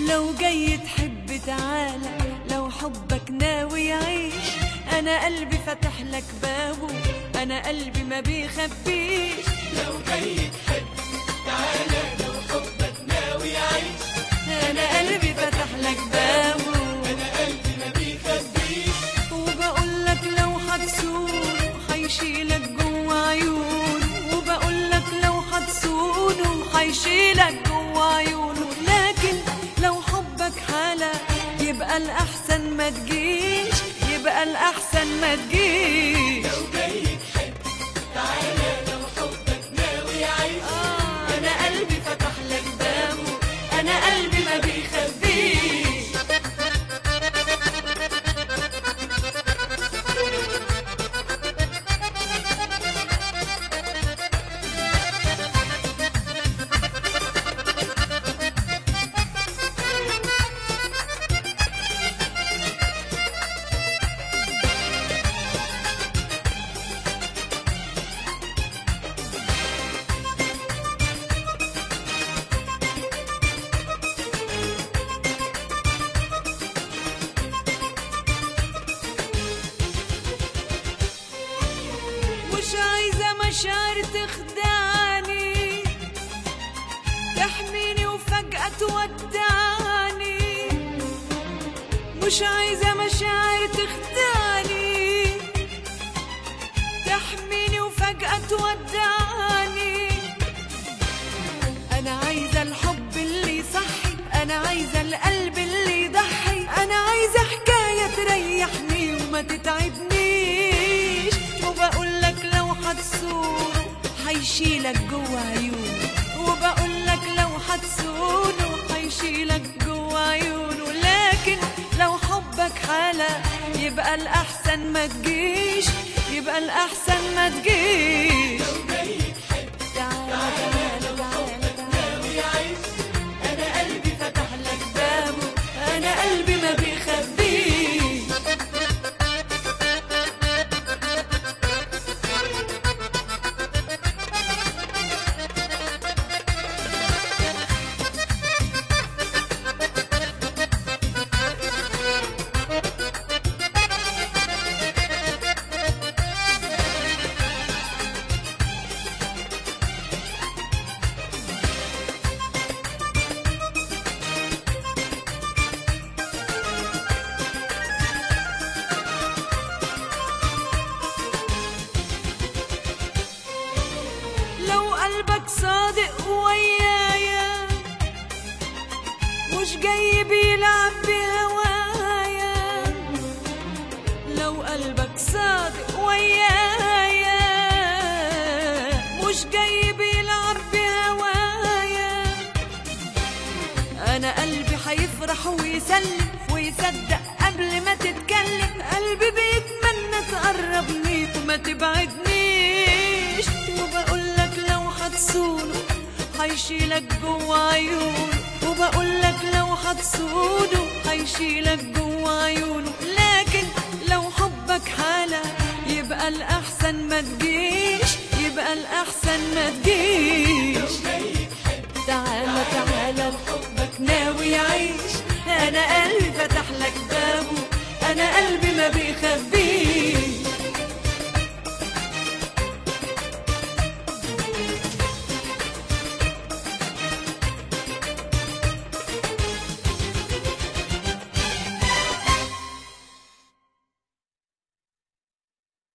لو جاي تحب تعالى لو حبك ناوي يعيش انا قلبي فتح لك بابه انا قلبي ما بيخبيش لو جاي تحب تعالى لو حبك ناوي يعيش انا قلبي فتح لك بابه انا قلبي ما بيخبيش وبقول لك لو هتسوق هيشيلك جوا عيونه وبقول لك لو هتسونه هيشيلك جوا عيونه لكن لو حبك حالة يبقى الأحسن ما تجيش يبقى الأحسن ما تجيش لو جاي تحب تعالى لو حبك ناوي يعيش آه أنا قلبي فتح لك بابه أنا قلبي ما بيخبيش مش عايزة مشاعر تخدعني تحميني وفجأة تودعني مش عايزة مشاعر تخدعني تحميني وفجأة تودعني أنا عايزة الحب اللي يصحي أنا عايزة القلب اللي يضحي أنا عايزة حكاية تريحني وما تتعبنيش وبقول لك لو هتسوق هيشيلك جوا عيونه وبقول لك لو هتسونه هيشيلك جوا عيونه لكن لو حبك حالة يبقى الأحسن ما تجيش يبقى الأحسن ما تجيش لو جاي تحب تعالى تعالى تعالى تعالى يعيش انا قلبي فتح لك بابه انا قلبي ما بيخبيش لو قلبك صادق ويايا مش جاي بيلعب بهوايا لو قلبك صادق ويايا مش جاي بيلعب بهوايا انا قلبي هيفرح ويسلم ويصدق قبل ما تتكلم قلبي بيتمنى تقربني وما تبعدنيش وبقول لك لو هتصونه هيشيلك جوا عيونه وبقول لك لو هتصونه هيشيلك جوا عيونه لكن لو حبك حالة يبقى الأحسن ما تجيش يبقى الأحسن ما تجيش تعالى تعالى لحبك ناوي يعيش انا قلبي فتح لك بابه انا قلبي ما بيخبيش